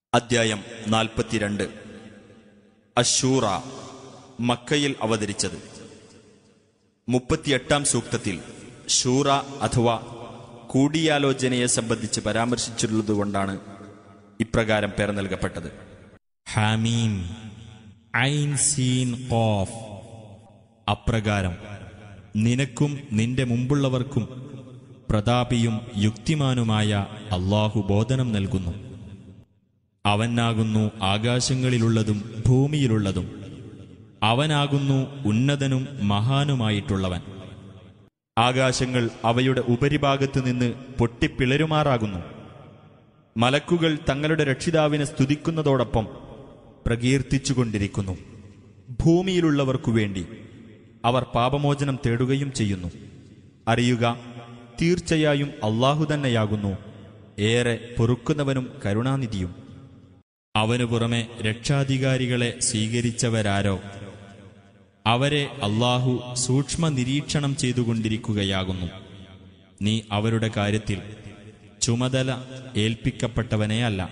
അദ്ധ്യായം നാൽപ്പത്തിരണ്ട് അഷൂറ മക്കയിൽ അവതരിച്ചത് മുപ്പത്തിയെട്ടാം സൂക്തത്തിൽ ഷൂറ അഥവാ കൂടിയാലോചനയെ സംബന്ധിച്ച് പരാമർശിച്ചിട്ടുള്ളതുകൊണ്ടാണ് ഇപ്രകാരം പേർ നൽകപ്പെട്ടത് ഹാമീം ഐൻ സീൻ ഖോഫ് അപ്രകാരം നിനക്കും നിന്റെ മുമ്പുള്ളവർക്കും പ്രതാപിയും യുക്തിമാനുമായ അള്ളാഹു ബോധനം നൽകുന്നു അവനാകുന്നു ആകാശങ്ങളിലുള്ളതും ഭൂമിയിലുള്ളതും അവനാകുന്നു ഉന്നതനും മഹാനുമായിട്ടുള്ളവൻ ആകാശങ്ങൾ അവയുടെ ഉപരിഭാഗത്തു നിന്ന് പൊട്ടിപ്പിളരുമാറാകുന്നു മലക്കുകൾ തങ്ങളുടെ രക്ഷിതാവിനെ സ്തുതിക്കുന്നതോടൊപ്പം പ്രകീർത്തിച്ചുകൊണ്ടിരിക്കുന്നു ഭൂമിയിലുള്ളവർക്കു വേണ്ടി അവർ പാപമോചനം തേടുകയും ചെയ്യുന്നു അറിയുക തീർച്ചയായും അള്ളാഹു തന്നെയാകുന്നു ഏറെ പൊറുക്കുന്നവനും കരുണാനിധിയും അവനു പുറമെ രക്ഷാധികാരികളെ സ്വീകരിച്ചവരാരോ അവരെ അള്ളാഹു സൂക്ഷ്മ നിരീക്ഷണം ചെയ്തുകൊണ്ടിരിക്കുകയാകുന്നു നീ അവരുടെ കാര്യത്തിൽ ചുമതല ഏൽപ്പിക്കപ്പെട്ടവനേ അല്ല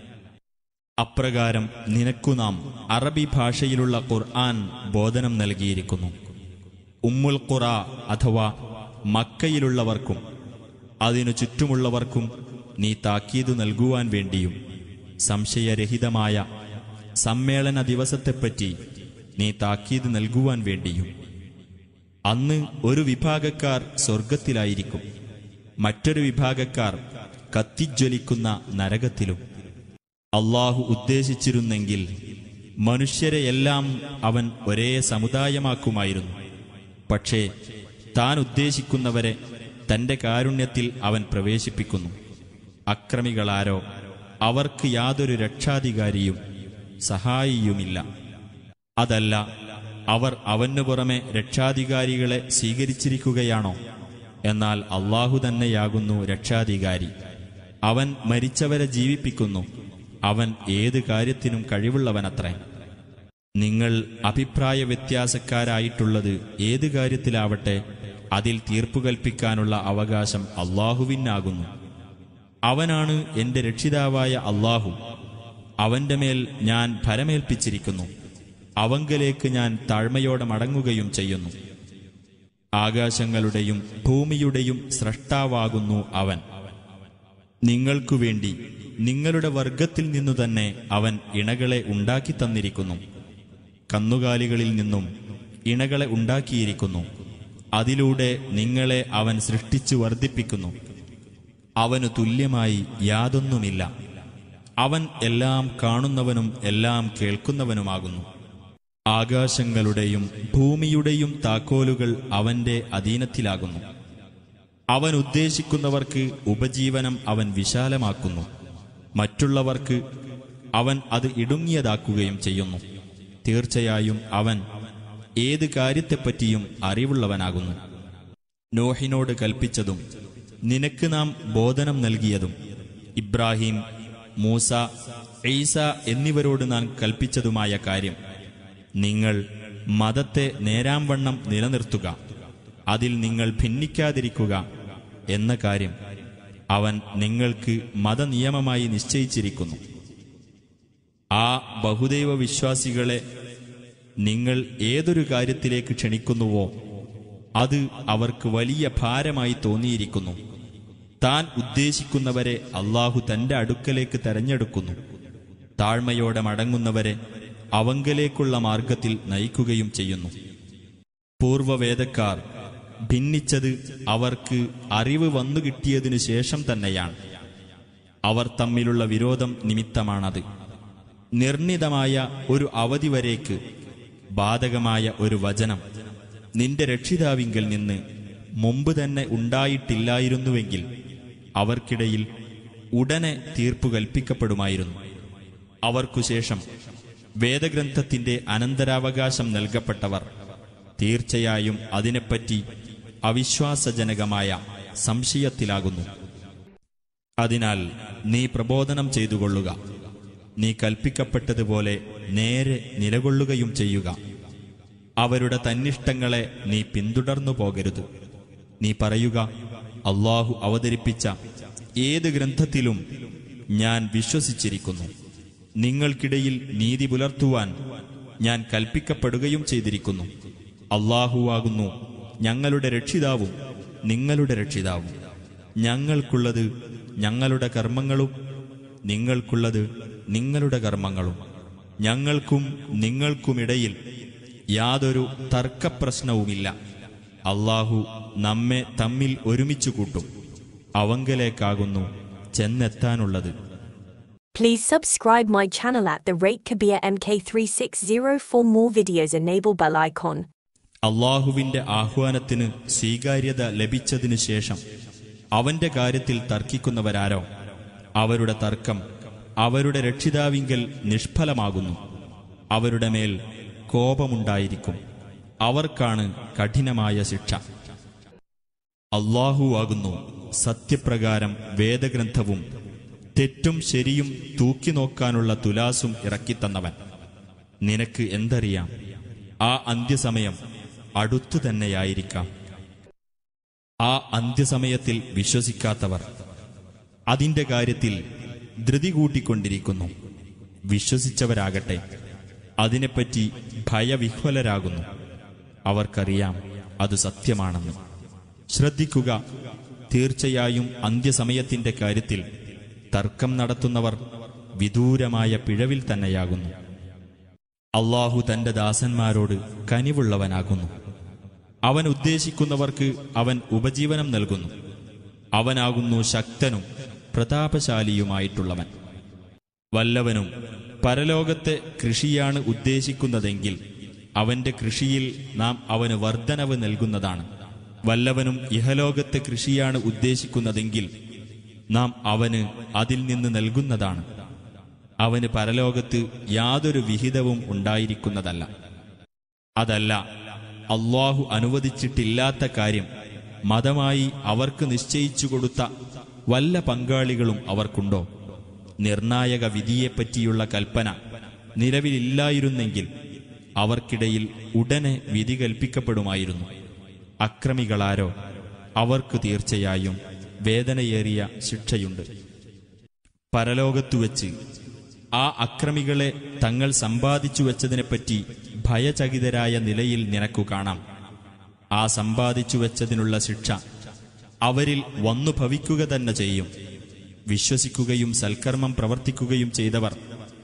അപ്രകാരം നിനക്കു നാം അറബി ഭാഷയിലുള്ള ഖുർആൻ ബോധനം നൽകിയിരിക്കുന്നു ഉമ്മുൽ ഖുറ അഥവാ മക്കയിലുള്ളവർക്കും അതിനു ചുറ്റുമുള്ളവർക്കും നീ താക്കീതു നൽകുവാൻ വേണ്ടിയും സംശയരഹിതമായ സമ്മേളന ദിവസത്തെപ്പറ്റി നീ താക്കീത് നൽകുവാൻ വേണ്ടിയും അന്ന് ഒരു വിഭാഗക്കാർ സ്വർഗത്തിലായിരിക്കും മറ്റൊരു വിഭാഗക്കാർ കത്തിജ്വലിക്കുന്ന നരകത്തിലും അള്ളാഹു ഉദ്ദേശിച്ചിരുന്നെങ്കിൽ മനുഷ്യരെയെല്ലാം അവൻ ഒരേ സമുദായമാക്കുമായിരുന്നു പക്ഷേ താൻ ഉദ്ദേശിക്കുന്നവരെ തന്റെ കാരുണ്യത്തിൽ അവൻ പ്രവേശിപ്പിക്കുന്നു അക്രമികളാരോ അവർക്ക് യാതൊരു രക്ഷാധികാരിയും സഹായിയുമില്ല അതല്ല അവർ അവനു പുറമെ രക്ഷാധികാരികളെ സ്വീകരിച്ചിരിക്കുകയാണോ എന്നാൽ അള്ളാഹു തന്നെയാകുന്നു രക്ഷാധികാരി അവൻ മരിച്ചവരെ ജീവിപ്പിക്കുന്നു അവൻ ഏത് കാര്യത്തിനും കഴിവുള്ളവനത്രേ നിങ്ങൾ അഭിപ്രായ വ്യത്യാസക്കാരായിട്ടുള്ളത് ഏത് കാര്യത്തിലാവട്ടെ അതിൽ തീർപ്പു കൽപ്പിക്കാനുള്ള അവകാശം അള്ളാഹുവിനാകുന്നു അവനാണ് എന്റെ രക്ഷിതാവായ അള്ളാഹു അവന്റെ മേൽ ഞാൻ ഭരമേൽപ്പിച്ചിരിക്കുന്നു അവങ്കലേക്ക് ഞാൻ താഴ്മയോടെ മടങ്ങുകയും ചെയ്യുന്നു ആകാശങ്ങളുടെയും ഭൂമിയുടെയും സ്രഷ്ടാവാകുന്നു അവൻ നിങ്ങൾക്കു വേണ്ടി നിങ്ങളുടെ വർഗത്തിൽ നിന്നു തന്നെ അവൻ ഇണകളെ ഉണ്ടാക്കി തന്നിരിക്കുന്നു കന്നുകാലികളിൽ നിന്നും ഇണകളെ ഉണ്ടാക്കിയിരിക്കുന്നു അതിലൂടെ നിങ്ങളെ അവൻ സൃഷ്ടിച്ചു വർദ്ധിപ്പിക്കുന്നു അവനു തുല്യമായി യാതൊന്നുമില്ല അവൻ എല്ലാം കാണുന്നവനും എല്ലാം കേൾക്കുന്നവനുമാകുന്നു ആകാശങ്ങളുടെയും ഭൂമിയുടെയും താക്കോലുകൾ അവന്റെ അധീനത്തിലാകുന്നു അവൻ ഉദ്ദേശിക്കുന്നവർക്ക് ഉപജീവനം അവൻ വിശാലമാക്കുന്നു മറ്റുള്ളവർക്ക് അവൻ അത് ഇടുങ്ങിയതാക്കുകയും ചെയ്യുന്നു തീർച്ചയായും അവൻ ഏത് കാര്യത്തെപ്പറ്റിയും അറിവുള്ളവനാകുന്നു നോഹിനോട് കൽപ്പിച്ചതും നിനക്ക് നാം ബോധനം നൽകിയതും ഇബ്രാഹിം മൂസ ഈസ എന്നിവരോട് നാം കൽപ്പിച്ചതുമായ കാര്യം നിങ്ങൾ മതത്തെ നേരാംവണ്ണം നിലനിർത്തുക അതിൽ നിങ്ങൾ ഭിന്നിക്കാതിരിക്കുക എന്ന കാര്യം അവൻ നിങ്ങൾക്ക് മതനിയമമായി നിശ്ചയിച്ചിരിക്കുന്നു ആ ബഹുദൈവ വിശ്വാസികളെ നിങ്ങൾ ഏതൊരു കാര്യത്തിലേക്ക് ക്ഷണിക്കുന്നുവോ അത് അവർക്ക് വലിയ ഭാരമായി തോന്നിയിരിക്കുന്നു താൻ ഉദ്ദേശിക്കുന്നവരെ അള്ളാഹു തന്റെ അടുക്കലേക്ക് തെരഞ്ഞെടുക്കുന്നു താഴ്മയോടെ മടങ്ങുന്നവരെ അവങ്കലേക്കുള്ള മാർഗത്തിൽ നയിക്കുകയും ചെയ്യുന്നു പൂർവവേദക്കാർ ഭിന്നിച്ചത് അവർക്ക് അറിവ് വന്നു കിട്ടിയതിനു ശേഷം തന്നെയാണ് അവർ തമ്മിലുള്ള വിരോധം നിമിത്തമാണത് നിർണിതമായ ഒരു അവധി വരേക്ക് ബാധകമായ ഒരു വചനം നിന്റെ രക്ഷിതാവിങ്കിൽ നിന്ന് മുമ്പ് തന്നെ ഉണ്ടായിട്ടില്ലായിരുന്നുവെങ്കിൽ അവർക്കിടയിൽ ഉടനെ തീർപ്പു കൽപ്പിക്കപ്പെടുമായിരുന്നു അവർക്കുശേഷം വേദഗ്രന്ഥത്തിന്റെ അനന്തരാവകാശം നൽകപ്പെട്ടവർ തീർച്ചയായും അതിനെപ്പറ്റി അവിശ്വാസജനകമായ സംശയത്തിലാകുന്നു അതിനാൽ നീ പ്രബോധനം ചെയ്തുകൊള്ളുക നീ കൽപ്പിക്കപ്പെട്ടതുപോലെ നേരെ നിലകൊള്ളുകയും ചെയ്യുക അവരുടെ തന്നിഷ്ടങ്ങളെ നീ പിന്തുടർന്നു പോകരുത് നീ പറയുക അള്ളാഹു അവതരിപ്പിച്ച ഏത് ഗ്രന്ഥത്തിലും ഞാൻ വിശ്വസിച്ചിരിക്കുന്നു നിങ്ങൾക്കിടയിൽ നീതി പുലർത്തുവാൻ ഞാൻ കൽപ്പിക്കപ്പെടുകയും ചെയ്തിരിക്കുന്നു അള്ളാഹുവാകുന്നു ഞങ്ങളുടെ രക്ഷിതാവും നിങ്ങളുടെ രക്ഷിതാവും ഞങ്ങൾക്കുള്ളത് ഞങ്ങളുടെ കർമ്മങ്ങളും നിങ്ങൾക്കുള്ളത് നിങ്ങളുടെ കർമ്മങ്ങളും ഞങ്ങൾക്കും നിങ്ങൾക്കുമിടയിൽ യാതൊരു തർക്കപ്രശ്നവുമില്ല അള്ളാഹു നമ്മെ തമ്മിൽ ഒരുമിച്ചു കൂട്ടും അവങ്കലേക്കാകുന്നു ചെന്നെത്താനുള്ളത് Please subscribe my channel at the rate Kabir MK360 for more videos. Enable bell icon. അള്ളാഹുവിന്റെ ആഹ്വാനത്തിന് സ്വീകാര്യത ലഭിച്ചതിനു ശേഷം അവന്റെ കാര്യത്തിൽ തർക്കിക്കുന്നവരാരോ അവരുടെ തർക്കം അവരുടെ രക്ഷിതാവിങ്കൽ നിഷ്ഫലമാകുന്നു അവരുടെ മേൽ കോപമുണ്ടായിരിക്കും അവർക്കാണ് കഠിനമായ ശിക്ഷ അള്ളാഹുവാകുന്നു സത്യപ്രകാരം വേദഗ്രന്ഥവും തെറ്റും ശരിയും തൂക്കി നോക്കാനുള്ള തുലാസും ഇറക്കിത്തന്നവൻ നിനക്ക് എന്തറിയാം ആ അന്ത്യസമയം അടുത്തു തന്നെയായിരിക്കാം ആ അന്ത്യസമയത്തിൽ വിശ്വസിക്കാത്തവർ അതിന്റെ കാര്യത്തിൽ ധൃതി കൂട്ടിക്കൊണ്ടിരിക്കുന്നു വിശ്വസിച്ചവരാകട്ടെ അതിനെപ്പറ്റി ഭയവിഹ്വലരാകുന്നു അവർക്കറിയാം അത് സത്യമാണെന്ന് ശ്രദ്ധിക്കുക തീർച്ചയായും അന്ത്യസമയത്തിന്റെ കാര്യത്തിൽ തർക്കം നടത്തുന്നവർ വിദൂരമായ പിഴവിൽ തന്നെയാകുന്നു അള്ളാഹു തന്റെ ദാസന്മാരോട് കനിവുള്ളവനാകുന്നു അവൻ ഉദ്ദേശിക്കുന്നവർക്ക് അവൻ ഉപജീവനം നൽകുന്നു അവനാകുന്നു ശക്തനും പ്രതാപശാലിയുമായിട്ടുള്ളവൻ വല്ലവനും പരലോകത്തെ കൃഷിയാണ് ഉദ്ദേശിക്കുന്നതെങ്കിൽ അവന്റെ കൃഷിയിൽ നാം അവന് വർധനവ് നൽകുന്നതാണ് വല്ലവനും ഇഹലോകത്തെ കൃഷിയാണ് ഉദ്ദേശിക്കുന്നതെങ്കിൽ നാം അവന് അതിൽ നിന്ന് നൽകുന്നതാണ് അവന് പരലോകത്ത് യാതൊരു വിഹിതവും ഉണ്ടായിരിക്കുന്നതല്ല അതല്ല അള്ളാഹു അനുവദിച്ചിട്ടില്ലാത്ത കാര്യം മതമായി അവർക്ക് നിശ്ചയിച്ചു കൊടുത്ത വല്ല പങ്കാളികളും അവർക്കുണ്ടോ നിർണായക വിധിയെപ്പറ്റിയുള്ള കൽപ്പന നിലവിലില്ലായിരുന്നെങ്കിൽ അവർക്കിടയിൽ ഉടനെ വിധി കൽപ്പിക്കപ്പെടുമായിരുന്നു അക്രമികളാരോ അവർക്ക് തീർച്ചയായും വേദനയേറിയ ശിക്ഷയുണ്ട് പരലോകത്തു വച്ച് ആ അക്രമികളെ തങ്ങൾ സമ്പാദിച്ചു വെച്ചതിനെപ്പറ്റി ഭയചകിതരായ നിലയിൽ നിനക്കു കാണാം ആ സമ്പാദിച്ചു വെച്ചതിനുള്ള ശിക്ഷ അവരിൽ വന്നു ഭവിക്കുക തന്നെ ചെയ്യും വിശ്വസിക്കുകയും സൽക്കർമ്മം പ്രവർത്തിക്കുകയും ചെയ്തവർ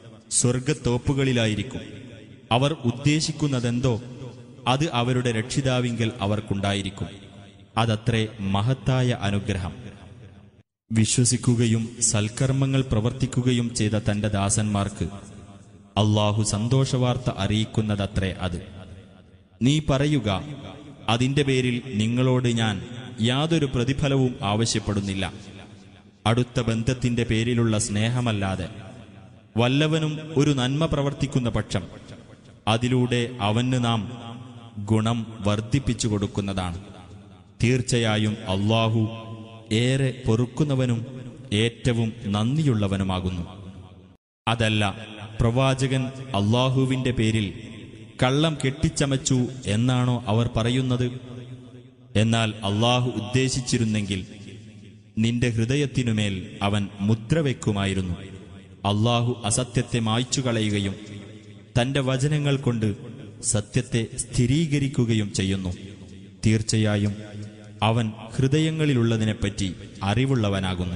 സ്വർഗത്തോപ്പുകളിലായിരിക്കും അവർ ഉദ്ദേശിക്കുന്നതെന്തോ അത് അവരുടെ രക്ഷിതാവിങ്കൽ അവർക്കുണ്ടായിരിക്കും അതത്രേ മഹത്തായ അനുഗ്രഹം വിശ്വസിക്കുകയും സൽക്കർമ്മങ്ങൾ പ്രവർത്തിക്കുകയും ചെയ്ത തന്റെ ദാസന്മാർക്ക് അള്ളാഹു സന്തോഷവാർത്ത അറിയിക്കുന്നതത്രേ അത് നീ പറയുക അതിന്റെ പേരിൽ നിങ്ങളോട് ഞാൻ യാതൊരു പ്രതിഫലവും ആവശ്യപ്പെടുന്നില്ല അടുത്ത ബന്ധത്തിന്റെ പേരിലുള്ള സ്നേഹമല്ലാതെ വല്ലവനും ഒരു നന്മ പ്രവർത്തിക്കുന്ന പക്ഷം അതിലൂടെ അവന് നാം ഗുണം വർദ്ധിപ്പിച്ചു കൊടുക്കുന്നതാണ് തീർച്ചയായും അള്ളാഹു ഏറെ പൊറുക്കുന്നവനും ഏറ്റവും നന്ദിയുള്ളവനുമാകുന്നു അതല്ല പ്രവാചകൻ അള്ളാഹുവിന്റെ പേരിൽ കള്ളം കെട്ടിച്ചമച്ചു എന്നാണോ അവർ പറയുന്നത് എന്നാൽ അള്ളാഹു ഉദ്ദേശിച്ചിരുന്നെങ്കിൽ നിന്റെ ഹൃദയത്തിനുമേൽ അവൻ മുദ്ര വെക്കുമായിരുന്നു അള്ളാഹു അസത്യത്തെ മായ്ച്ചു കളയുകയും തന്റെ വചനങ്ങൾ കൊണ്ട് സത്യത്തെ സ്ഥിരീകരിക്കുകയും ചെയ്യുന്നു തീർച്ചയായും അവൻ ഹൃദയങ്ങളിലുള്ളതിനെപ്പറ്റി അറിവുള്ളവനാകുന്നു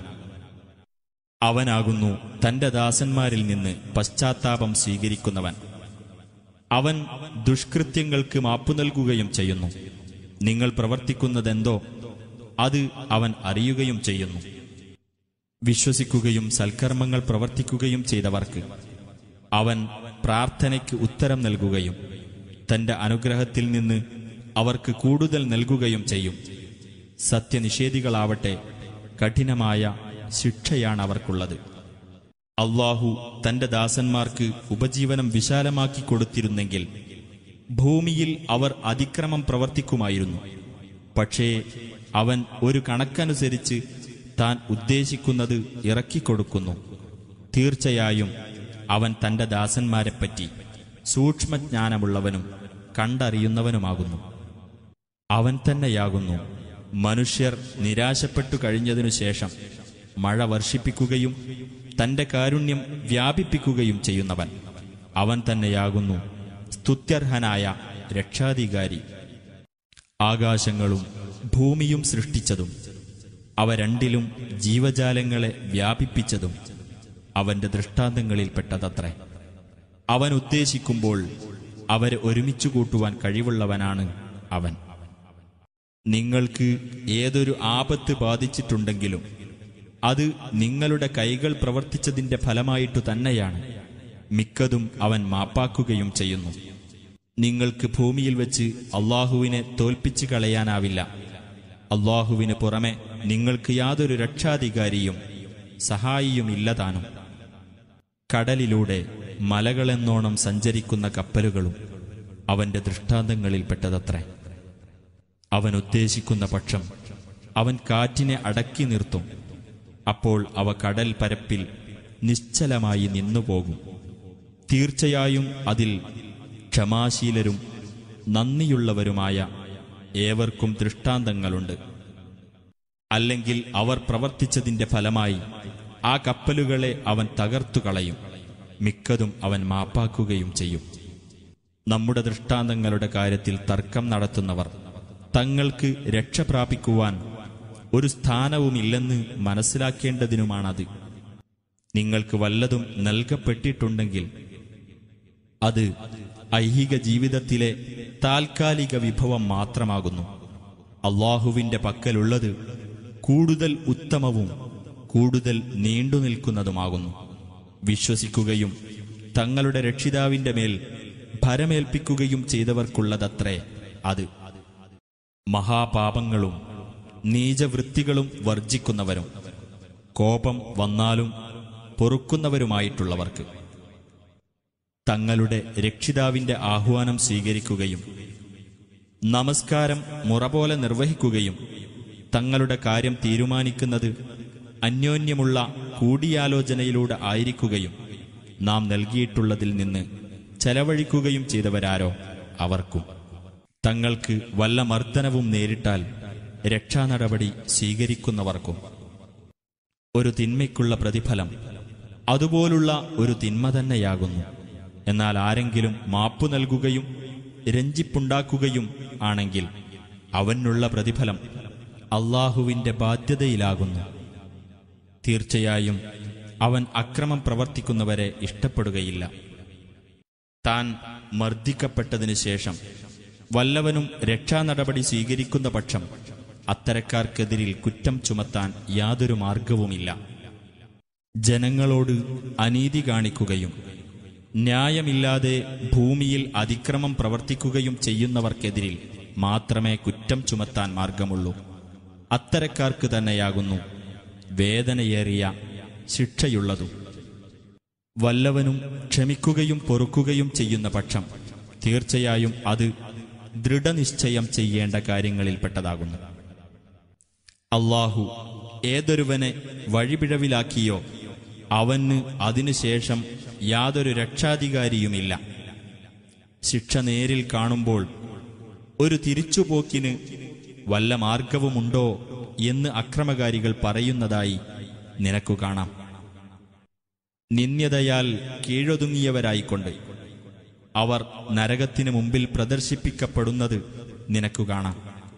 അവനാകുന്നു തന്റെ ദാസന്മാരിൽ നിന്ന് പശ്ചാത്താപം സ്വീകരിക്കുന്നവൻ അവൻ ദുഷ്കൃത്യങ്ങൾക്ക് മാപ്പു നൽകുകയും ചെയ്യുന്നു നിങ്ങൾ പ്രവർത്തിക്കുന്നതെന്തോ അത് അവൻ അറിയുകയും ചെയ്യുന്നു വിശ്വസിക്കുകയും സൽക്കർമ്മങ്ങൾ പ്രവർത്തിക്കുകയും ചെയ്തവർക്ക് അവൻ പ്രാർത്ഥനയ്ക്ക് ഉത്തരം നൽകുകയും തന്റെ അനുഗ്രഹത്തിൽ നിന്ന് അവർക്ക് കൂടുതൽ നൽകുകയും ചെയ്യും സത്യനിഷേധികളാവട്ടെ കഠിനമായ ശിക്ഷയാണ് അവർക്കുള്ളത് അള്ളാഹു തന്റെ ദാസന്മാർക്ക് ഉപജീവനം വിശാലമാക്കി കൊടുത്തിരുന്നെങ്കിൽ ഭൂമിയിൽ അവർ അതിക്രമം പ്രവർത്തിക്കുമായിരുന്നു പക്ഷേ അവൻ ഒരു കണക്കനുസരിച്ച് താൻ ഉദ്ദേശിക്കുന്നത് ഇറക്കിക്കൊടുക്കുന്നു തീർച്ചയായും അവൻ തന്റെ ദാസന്മാരെപ്പറ്റി സൂക്ഷ്മജ്ഞാനമുള്ളവനും കണ്ടറിയുന്നവനുമാകുന്നു അവൻ തന്നെയാകുന്നു മനുഷ്യർ നിരാശപ്പെട്ടു കഴിഞ്ഞതിനു ശേഷം മഴ വർഷിപ്പിക്കുകയും തന്റെ കാരുണ്യം വ്യാപിപ്പിക്കുകയും ചെയ്യുന്നവൻ അവൻ തന്നെയാകുന്നു സ്തുത്യർഹനായ രക്ഷാധികാരി ആകാശങ്ങളും ഭൂമിയും സൃഷ്ടിച്ചതും അവ രണ്ടിലും ജീവജാലങ്ങളെ വ്യാപിപ്പിച്ചതും അവന്റെ ദൃഷ്ടാന്തങ്ങളിൽപ്പെട്ടതത്രേ അവൻ ഉദ്ദേശിക്കുമ്പോൾ അവരെ ഒരുമിച്ചു കൂട്ടുവാൻ കഴിവുള്ളവനാണ് അവൻ നിങ്ങൾക്ക് ഏതൊരു ആപത്ത് ബാധിച്ചിട്ടുണ്ടെങ്കിലും അത് നിങ്ങളുടെ കൈകൾ പ്രവർത്തിച്ചതിന്റെ ഫലമായിട്ടു തന്നെയാണ് മിക്കതും അവൻ മാപ്പാക്കുകയും ചെയ്യുന്നു നിങ്ങൾക്ക് ഭൂമിയിൽ വെച്ച് അള്ളാഹുവിനെ തോൽപ്പിച്ചു കളയാനാവില്ല അള്ളാഹുവിന് പുറമെ നിങ്ങൾക്ക് യാതൊരു രക്ഷാധികാരിയും സഹായിയുമില്ലതാനും കടലിലൂടെ മലകളെന്നോണം സഞ്ചരിക്കുന്ന കപ്പലുകളും അവന്റെ ദൃഷ്ടാന്തങ്ങളിൽപ്പെട്ടതത്രേ അവൻ ഉദ്ദേശിക്കുന്ന പക്ഷം അവൻ കാറ്റിനെ അടക്കി നിർത്തും അപ്പോൾ അവ കടൽ പരപ്പിൽ നിശ്ചലമായി നിന്നുപോകും തീർച്ചയായും അതിൽ ക്ഷമാശീലരും നന്ദിയുള്ളവരുമായ ഏവർക്കും ദൃഷ്ടാന്തങ്ങളുണ്ട് അല്ലെങ്കിൽ അവർ പ്രവർത്തിച്ചതിന്റെ ഫലമായി ആ കപ്പലുകളെ അവൻ തകർത്തുകളയും മിക്കതും അവൻ മാപ്പാക്കുകയും ചെയ്യും നമ്മുടെ ദൃഷ്ടാന്തങ്ങളുടെ കാര്യത്തിൽ തർക്കം നടത്തുന്നവർ തങ്ങൾക്ക് രക്ഷ പ്രാപിക്കുവാൻ ഒരു സ്ഥാനവുമില്ലെന്ന് മനസ്സിലാക്കേണ്ടതിനുമാണത് നിങ്ങൾക്ക് വല്ലതും നൽകപ്പെട്ടിട്ടുണ്ടെങ്കിൽ അത് ഐഹിക ജീവിതത്തിലെ താൽക്കാലിക വിഭവം മാത്രമാകുന്നു അള്ളാഹുവിന്റെ പക്കലുള്ളത് കൂടുതൽ ഉത്തമവും കൂടുതൽ നീണ്ടുനിൽക്കുന്നതുമാകുന്നു വിശ്വസിക്കുകയും തങ്ങളുടെ രക്ഷിതാവിന്റെ മേൽ ഭരമേൽപ്പിക്കുകയും ചെയ്തവർക്കുള്ളതത്രേ അത് മഹാപാപങ്ങളും നീചവൃത്തികളും വർജിക്കുന്നവരും കോപം വന്നാലും പൊറുക്കുന്നവരുമായിട്ടുള്ളവർക്ക് തങ്ങളുടെ രക്ഷിതാവിന്റെ ആഹ്വാനം സ്വീകരിക്കുകയും നമസ്കാരം മുറ പോലെ നിർവഹിക്കുകയും തങ്ങളുടെ കാര്യം തീരുമാനിക്കുന്നത് അന്യോന്യമുള്ള കൂടിയാലോചനയിലൂടെ ആയിരിക്കുകയും നാം നൽകിയിട്ടുള്ളതിൽ നിന്ന് ചെലവഴിക്കുകയും ചെയ്തവരാരോ അവർക്കും തങ്ങൾക്ക് വല്ല മർദ്ദനവും നേരിട്ടാൽ രക്ഷാനടപടി സ്വീകരിക്കുന്നവർക്കും ഒരു തിന്മയ്ക്കുള്ള പ്രതിഫലം അതുപോലുള്ള ഒരു തിന്മ തന്നെയാകുന്നു എന്നാൽ ആരെങ്കിലും മാപ്പു നൽകുകയും രഞ്ജിപ്പുണ്ടാക്കുകയും ആണെങ്കിൽ അവനുള്ള പ്രതിഫലം അള്ളാഹുവിന്റെ ബാധ്യതയിലാകുന്നു തീർച്ചയായും അവൻ അക്രമം പ്രവർത്തിക്കുന്നവരെ ഇഷ്ടപ്പെടുകയില്ല താൻ മർദ്ദിക്കപ്പെട്ടതിനു ശേഷം വല്ലവനും രക്ഷാനടപടി സ്വീകരിക്കുന്ന പക്ഷം അത്തരക്കാർക്കെതിരിൽ കുറ്റം ചുമത്താൻ യാതൊരു മാർഗവുമില്ല ജനങ്ങളോട് അനീതി കാണിക്കുകയും ന്യായമില്ലാതെ ഭൂമിയിൽ അതിക്രമം പ്രവർത്തിക്കുകയും ചെയ്യുന്നവർക്കെതിരിൽ മാത്രമേ കുറ്റം ചുമത്താൻ മാർഗമുള്ളൂ അത്തരക്കാർക്ക് തന്നെയാകുന്നു വേദനയേറിയ ശിക്ഷയുള്ളതും വല്ലവനും ക്ഷമിക്കുകയും പൊറുക്കുകയും ചെയ്യുന്ന പക്ഷം തീർച്ചയായും അത് ദൃഢനിശ്ചയം ചെയ്യേണ്ട കാര്യങ്ങളിൽപ്പെട്ടതാകുന്നു അള്ളാഹു ഏതൊരുവനെ വഴിപിഴവിലാക്കിയോ അവന് അതിനുശേഷം യാതൊരു രക്ഷാധികാരിയുമില്ല ശിക്ഷ നേരിൽ കാണുമ്പോൾ ഒരു തിരിച്ചുപോക്കിന് വല്ല മാർഗവുമുണ്ടോ എന്ന് അക്രമകാരികൾ പറയുന്നതായി നിനക്കു കാണാം നിന്ദ്യതയാൽ കീഴൊതുങ്ങിയവരായിക്കൊണ്ട് അവർ നരകത്തിന് മുമ്പിൽ പ്രദർശിപ്പിക്കപ്പെടുന്നത് നിനക്കു കാണാം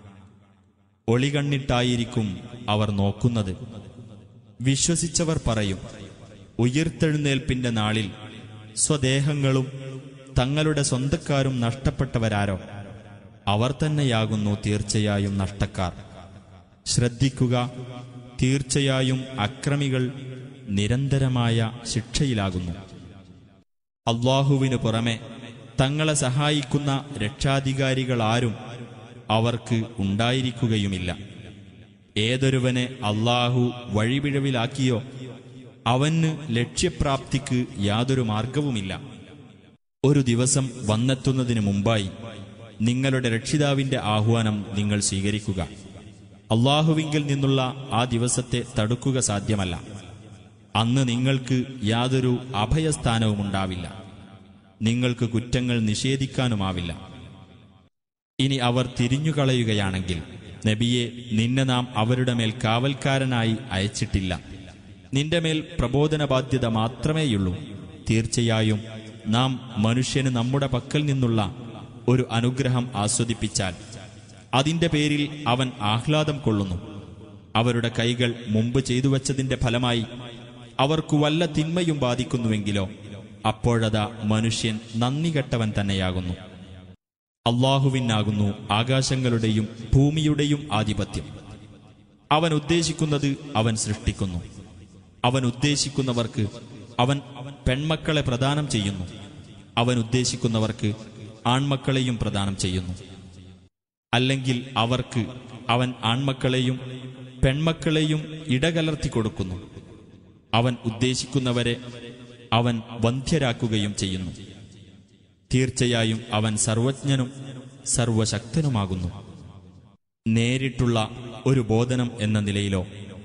ഒളികണ്ണിട്ടായിരിക്കും അവർ നോക്കുന്നത് വിശ്വസിച്ചവർ പറയും ഉയിർത്തെഴുന്നേൽപ്പിന്റെ നാളിൽ സ്വദേഹങ്ങളും തങ്ങളുടെ സ്വന്തക്കാരും നഷ്ടപ്പെട്ടവരാരോ അവർ തന്നെയാകുന്നു തീർച്ചയായും നഷ്ടക്കാർ ശ്രദ്ധിക്കുക തീർച്ചയായും അക്രമികൾ നിരന്തരമായ ശിക്ഷയിലാകുന്നു അള്ളാഹുവിനു പുറമെ തങ്ങളെ സഹായിക്കുന്ന രക്ഷാധികാരികളാരും അവർക്ക് ഉണ്ടായിരിക്കുകയുമില്ല ഏതൊരുവനെ അള്ളാഹു വഴിപിഴവിലാക്കിയോ അവന് ലക്ഷ്യപ്രാപ്തിക്ക് യാതൊരു മാർഗവുമില്ല ഒരു ദിവസം വന്നെത്തുന്നതിന് മുമ്പായി നിങ്ങളുടെ രക്ഷിതാവിന്റെ ആഹ്വാനം നിങ്ങൾ സ്വീകരിക്കുക അള്ളാഹുവിങ്കിൽ നിന്നുള്ള ആ ദിവസത്തെ തടുക്കുക സാധ്യമല്ല അന്ന് നിങ്ങൾക്ക് യാതൊരു അഭയസ്ഥാനവുമുണ്ടാവില്ല നിങ്ങൾക്ക് കുറ്റങ്ങൾ നിഷേധിക്കാനുമാവില്ല ഇനി അവർ തിരിഞ്ഞുകളയുകയാണെങ്കിൽ നബിയെ നിന്നെ നാം അവരുടെ മേൽ കാവൽക്കാരനായി അയച്ചിട്ടില്ല നിന്റെ മേൽ പ്രബോധന ബാധ്യത മാത്രമേയുള്ളൂ തീർച്ചയായും നാം മനുഷ്യന് നമ്മുടെ പക്കൽ നിന്നുള്ള ഒരു അനുഗ്രഹം ആസ്വദിപ്പിച്ചാൽ അതിന്റെ പേരിൽ അവൻ ആഹ്ലാദം കൊള്ളുന്നു അവരുടെ കൈകൾ മുമ്പ് ചെയ്തു വച്ചതിന്റെ ഫലമായി അവർക്കു വല്ല തിന്മയും ബാധിക്കുന്നുവെങ്കിലോ അപ്പോഴതാ മനുഷ്യൻ നന്ദി കെട്ടവൻ തന്നെയാകുന്നു അള്ളാഹുവിനാകുന്നു ആകാശങ്ങളുടെയും ഭൂമിയുടെയും ആധിപത്യം അവൻ ഉദ്ദേശിക്കുന്നത് അവൻ സൃഷ്ടിക്കുന്നു അവൻ ഉദ്ദേശിക്കുന്നവർക്ക് അവൻ പെൺമക്കളെ പ്രദാനം ചെയ്യുന്നു അവൻ ഉദ്ദേശിക്കുന്നവർക്ക് ആൺമക്കളെയും പ്രദാനം ചെയ്യുന്നു അല്ലെങ്കിൽ അവർക്ക് അവൻ ആൺമക്കളെയും പെൺമക്കളെയും ഇടകലർത്തി കൊടുക്കുന്നു അവൻ ഉദ്ദേശിക്കുന്നവരെ അവൻ വന്ധ്യരാക്കുകയും ചെയ്യുന്നു തീർച്ചയായും അവൻ സർവജ്ഞനും സർവശക്തനുമാകുന്നു നേരിട്ടുള്ള ഒരു ബോധനം എന്ന നിലയിലോ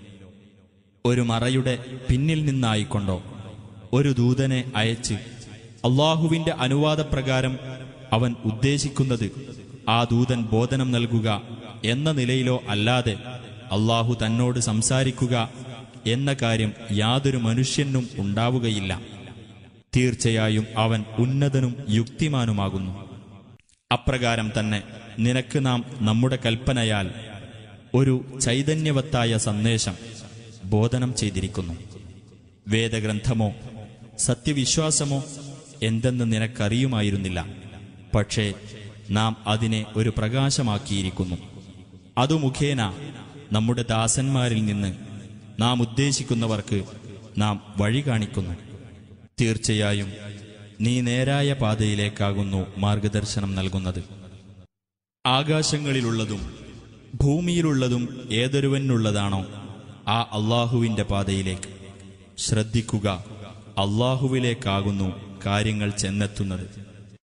ഒരു മറയുടെ പിന്നിൽ നിന്നായിക്കൊണ്ടോ ഒരു ദൂതനെ അയച്ച് അള്ളാഹുവിന്റെ അനുവാദപ്രകാരം അവൻ ഉദ്ദേശിക്കുന്നത് ആ ദൂതൻ ബോധനം നൽകുക എന്ന നിലയിലോ അല്ലാതെ അള്ളാഹു തന്നോട് സംസാരിക്കുക എന്ന കാര്യം യാതൊരു മനുഷ്യനും ഉണ്ടാവുകയില്ല തീർച്ചയായും അവൻ ഉന്നതനും യുക്തിമാനുമാകുന്നു അപ്രകാരം തന്നെ നിനക്ക് നാം നമ്മുടെ കൽപ്പനയാൽ ഒരു ചൈതന്യവത്തായ സന്ദേശം ബോധനം ചെയ്തിരിക്കുന്നു വേദഗ്രന്ഥമോ സത്യവിശ്വാസമോ എന്തെന്ന് നിനക്കറിയുമായിരുന്നില്ല പക്ഷേ നാം അതിനെ ഒരു പ്രകാശമാക്കിയിരിക്കുന്നു അതു മുഖേന നമ്മുടെ ദാസന്മാരിൽ നിന്ന് നാം ഉദ്ദേശിക്കുന്നവർക്ക് നാം വഴി കാണിക്കുന്നു തീർച്ചയായും നീ നേരായ പാതയിലേക്കാകുന്നു മാർഗദർശനം നൽകുന്നത് ആകാശങ്ങളിലുള്ളതും ഭൂമിയിലുള്ളതും ഏതൊരുവനുള്ളതാണോ ആ അള്ളാഹുവിന്റെ പാതയിലേക്ക് ശ്രദ്ധിക്കുക അള്ളാഹുവിലേക്കാകുന്നു കാര്യങ്ങൾ ചെന്നെത്തുന്നത്